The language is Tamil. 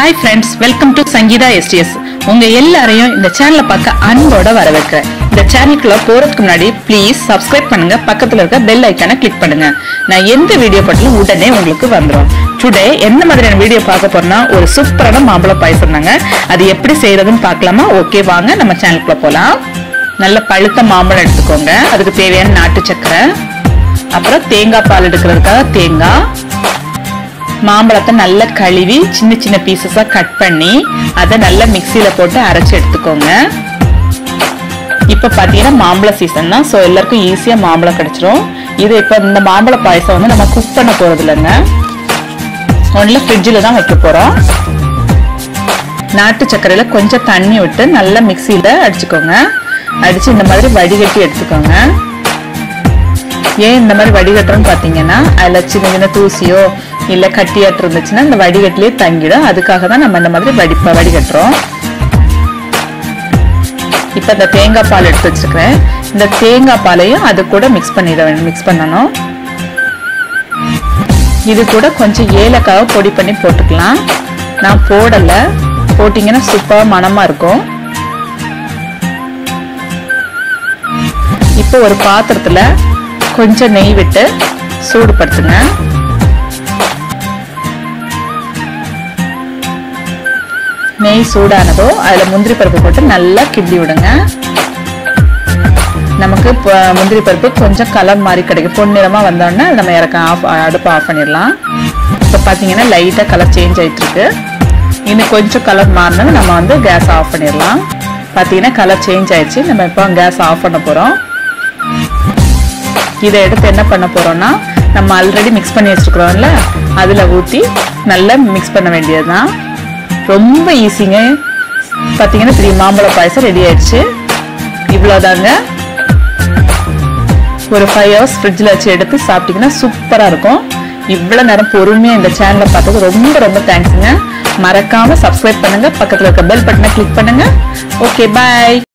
hi friends welcome to Sangeetha STS உங்க எல்லாரையும் இந்த சேனலை பார்க்க அன்போட வரவேற்கிறேன் இந்த சேனலுக்குள்ள போறதுக்கு முன்னாடி ப்ளீஸ் சப்ஸ்கிரைப் பண்ணுங்க பக்கத்துல இருக்க பெல் ஐக்கானை கிளிக் பண்ணுங்க நான் எந்த வீடியோ போட்டாலும் உடனே உங்களுக்கு வந்துடும் டுடே எந்த மாதிரியான வீடியோ பார்க்க போறோம்னா ஒரு சூப்பரான மாம்பழ பாயசம் தாங்க அது எப்படி செய்யறதுன்னு பார்க்கலாமா ஓகே வாங்க நம்ம சேனலுக்குள்ள போலாம் நல்ல பழுத்த மாம்பழம் எடுத்துக்கோங்க அதுக்கு தேவையான நாட்டு சக்கரை அப்புறம் தேங்காய் பால் எடுக்கிறதுக்காக தேங்காய் மாம்பழத்தை நல்லா கழுவி சின்ன சின்ன பீசஸா கட் பண்ணி அதை நல்லா மிக்சியில போட்டு அரைச்சு எடுத்துக்கோங்க இப்ப பாத்தீங்கன்னா மாம்பழ சீசன் தான் ஸோ எல்லாருக்கும் ஈஸியா மாம்பழம் கிடைச்சிரும் இது இப்ப இந்த மாம்பழ பாயசம் வந்து நம்ம குக் பண்ண போறது இல்லைங்க ஒன்ல ஃப்ரிட்ஜில் தான் வைக்க போறோம் நாட்டு சர்க்கரையில கொஞ்சம் தண்ணி விட்டு நல்லா மிக்சியில அடிச்சுக்கோங்க அடிச்சு இந்த மாதிரி வடிகட்டி எடுத்துக்கோங்க ஏன் இந்த மாதிரி வடிகட்டுறோம்னு பார்த்தீங்கன்னா அதில் சின்ன சின்ன தூசியோ இல்லை கட்டியாட்டு இருந்துச்சுன்னா இந்த வடிகட்டிலே தங்கிடும் அதுக்காக தான் நம்ம இந்த மாதிரி வடி வடிகட்டுறோம் இப்போ இந்த தேங்காய் பால் எடுத்து வச்சுருக்கிறேன் இந்த தேங்காய் பாலையும் அது கூட மிக்ஸ் பண்ணிட வேண்டும் மிக்ஸ் பண்ணணும் இது கூட கொஞ்சம் ஏலக்காவை பொடி பண்ணி போட்டுக்கலாம் நான் போடலை போட்டிங்கன்னா சூப்பராக மணமாக இருக்கும் இப்போ ஒரு பாத்திரத்தில் கொஞ்சம் நெய் விட்டு சூடுபடுத்துங்க நெய் சூடானதோ அதில் முந்திரி பருப்பு போட்டு நல்லா கிண்டி விடுங்க நமக்கு முந்திரி பருப்பு கொஞ்சம் கலர் மாதிரி கிடைக்கும் பொன்னிறமாக வந்தோடனே நம்ம இறக்க ஆஃப் அடுப்பை ஆஃப் பண்ணிடலாம் இப்போ பார்த்தீங்கன்னா லைட்டாக கலர் சேஞ்ச் ஆகிட்டு இருக்கு இன்னும் கொஞ்சம் கலர் மாறினது நம்ம வந்து கேஸ் ஆஃப் பண்ணிடலாம் பார்த்தீங்கன்னா கலர் சேஞ்ச் ஆயிடுச்சு நம்ம இப்போ கேஸ் ஆஃப் பண்ண போகிறோம் இதை எடுத்து என்ன பண்ண போறோம்னா நம்ம ஆல்ரெடி மிக்ஸ் பண்ணி வச்சுருக்கிறோம்ல அதில் ஊற்றி நல்லா மிக்ஸ் பண்ண வேண்டியது தான் ரொம்ப ஈஸிங்க பார்த்தீங்கன்னா த்ரீ மாம்பழ பாயசம் ரெடி ஆயிடுச்சு இவ்வளோதாங்க ஒரு ஃபைவ் ஹவர்ஸ் ஃப்ரிட்ஜில் வச்சு எடுத்து சாப்பிட்டீங்கன்னா சூப்பராக இருக்கும் இவ்வளோ நேரம் பொறுமையாக இந்த சேனலை பார்த்தது ரொம்ப ரொம்ப தேங்க்ஸுங்க மறக்காமல் சப்ஸ்கிரைப் பண்ணுங்கள் பக்கத்தில் இருக்க பெல் பட்டனை கிளிக் பண்ணுங்கள் ஓகே பாய்